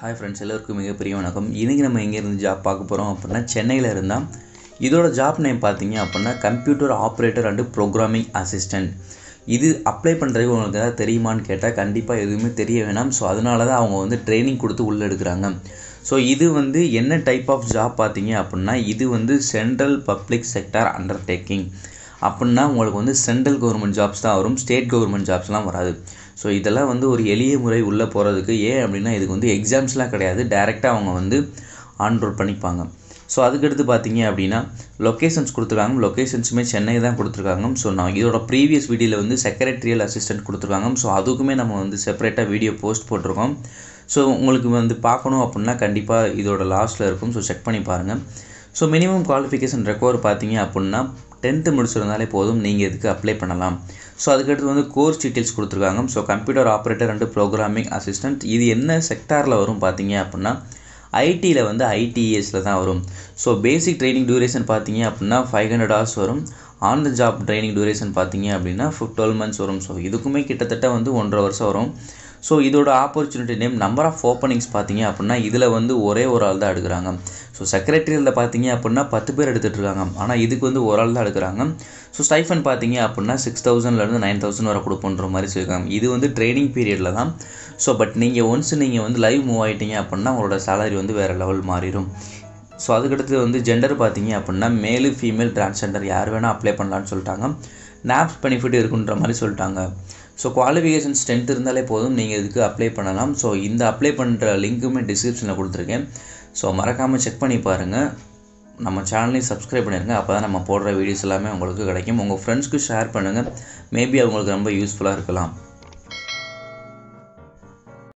hi friends எல்லோருக்கும் மிகப்பெரிய வணக்கம் இன்றைக்கி நம்ம எங்கேருந்து ஜாப் பார்க்க போகிறோம் அப்படின்னா சென்னையில் இருந்தால் இதோட ஜாப் நேம் பார்த்தீங்க அப்படின்னா computer operator and programming assistant இது அப்ளை பண்ணுறதுக்கு உங்களுக்கு ஏதாவது தெரியுமான்னு கேட்டால் கண்டிப்பாக எதுவுமே தெரிய வேணாம் ஸோ அதனால தான் அவங்க வந்து ட்ரைனிங் கொடுத்து உள்ளே எடுக்கிறாங்க ஸோ இது வந்து என்ன டைப் ஆஃப் ஜாப் பார்த்தீங்க அப்படின்னா இது வந்து சென்ட்ரல் பப்ளிக் செக்டார் அண்டர்டேக்கிங் அப்படின்னா உங்களுக்கு வந்து சென்ட்ரல் கவர்மெண்ட் ஜாப்ஸ் தான் வரும் ஸ்டேட் கவர்மெண்ட் ஜாப்ஸ்லாம் வராது ஸோ இதெல்லாம் வந்து ஒரு எளிய முறை உள்ளே போகிறதுக்கு ஏன் அப்படின்னா இதுக்கு வந்து எக்ஸாம்ஸ்லாம் கிடையாது டைரெக்டாக அவங்க வந்து ஆன்ரோல் பண்ணிப்பாங்க ஸோ அதுக்கடுத்து பார்த்தீங்க அப்படின்னா லொக்கேஷன்ஸ் கொடுத்துருக்காங்க லொக்கேஷன்ஸுமே சென்னை தான் கொடுத்துருக்காங்க ஸோ நான் இதோட ப்ரீவியஸ் வீடியோவில் வந்து செக்ரட்டரியல் அசிஸ்டன்ட் கொடுத்துருக்காங்க ஸோ அதுக்குமே நம்ம வந்து செப்பரேட்டாக வீடியோ போஸ்ட் போட்டிருக்கோம் ஸோ உங்களுக்கு வந்து பார்க்கணும் அப்படின்னா கண்டிப்பாக இதோட லாஸ்ட்டில் இருக்கும் ஸோ செக் பண்ணி பாருங்கள் ஸோ மினிமம் குவாலிஃபிகேஷன் ரெக்கவர் பார்த்தீங்க அப்படின்னா டென்த்து முடிச்சிருந்தாலே போதும் நீங்கள் இதுக்கு அப்ளை பண்ணலாம் ஸோ அதுக்கடுத்து வந்து கோர்ஸ் டீட்டெயில்ஸ் கொடுத்துருக்காங்க so computer operator and programming assistant இது என்ன செக்டாரில் வரும் பார்த்தீங்க அப்படின்னா ஐடியில் வந்து ஐடிஎஸில் தான் வரும் ஸோ பேசிக் ட்ரைனிங் டியூரேஷன் பார்த்தீங்க அப்படின்னா ஃபைவ் ஹண்ட்ரட் ஹவர்ஸ் வரும் on the job training duration பார்த்தீங்க அப்படின்னா ஃபிஃப் டுவெல் மந்த்ஸ் வரும் ஸோ இதுக்குமே கிட்டத்தட்ட வந்து ஒன்றரை வருஷம் வரும் ஸோ இதோட opportunity name number of openings பார்த்தீங்க அப்படின்னா இதில் வந்து ஒரே ஒரு ஆள் தான் எடுக்கிறாங்க ஸோ செக்ரட்டரியலில் பார்த்தீங்க அப்படின்னா பத்து பேர் எடுத்துகிட்டு இருக்காங்க ஆனால் இதுக்கு வந்து ஒரு ஆள் தான் எடுக்கிறாங்க ஸோ ஸ்டைஃபன் பார்த்தீங்க அப்படின்னா சிக்ஸ் தௌசண்ட்லேருந்து நைன் தௌசண்ட் வரை கொடுப்போன்ற மாதிரி சொல்லியிருக்காங்க இது வந்து ட்ரைனிங் பீரியடில் தான் ஸோ பட் நீங்கள் ஒன்ஸ் நீங்கள் வந்து லைவ் மூவ் ஆகிட்டீங்க அப்படின்னா உங்களோட சேலரி வந்து வேறு லெவல் மாறிடும் ஸோ அதுக்கடுத்து வந்து ஜெண்டர் பார்த்தீங்க அப்படின்னா மேலு ஃபீமேல் டிரான்ஸ்ஜெண்டர் யார் வேணால் அப்ளை பண்ணலான்னு சொல்லிட்டாங்க நாப்ஸ் பெனிஃபிட் இருக்குன்ற மாதிரி சொல்லிட்டாங்க ஸோ குவாலிஃபிகேஷன் ஸ்ட்ரென்த் இருந்தாலே போதும் நீங்கள் இதுக்கு அப்ளை பண்ணலாம் ஸோ இந்த அப்ளை பண்ணுற லிங்க்குமே டிஸ்கிரிப்ஷனில் கொடுத்துருக்கேன் ஸோ மறக்காமல் செக் பண்ணி பாருங்கள் நம்ம சேனலையும் சப்ஸ்கிரைப் பண்ணிடுங்க அப்போ தான் நம்ம போடுற வீடியோஸ் எல்லாமே உங்களுக்கு கிடைக்கும் உங்கள் ஃப்ரெண்ட்ஸ்க்கு ஷேர் பண்ணுங்கள் மேபி அவங்களுக்கு ரொம்ப யூஸ்ஃபுல்லாக இருக்கலாம்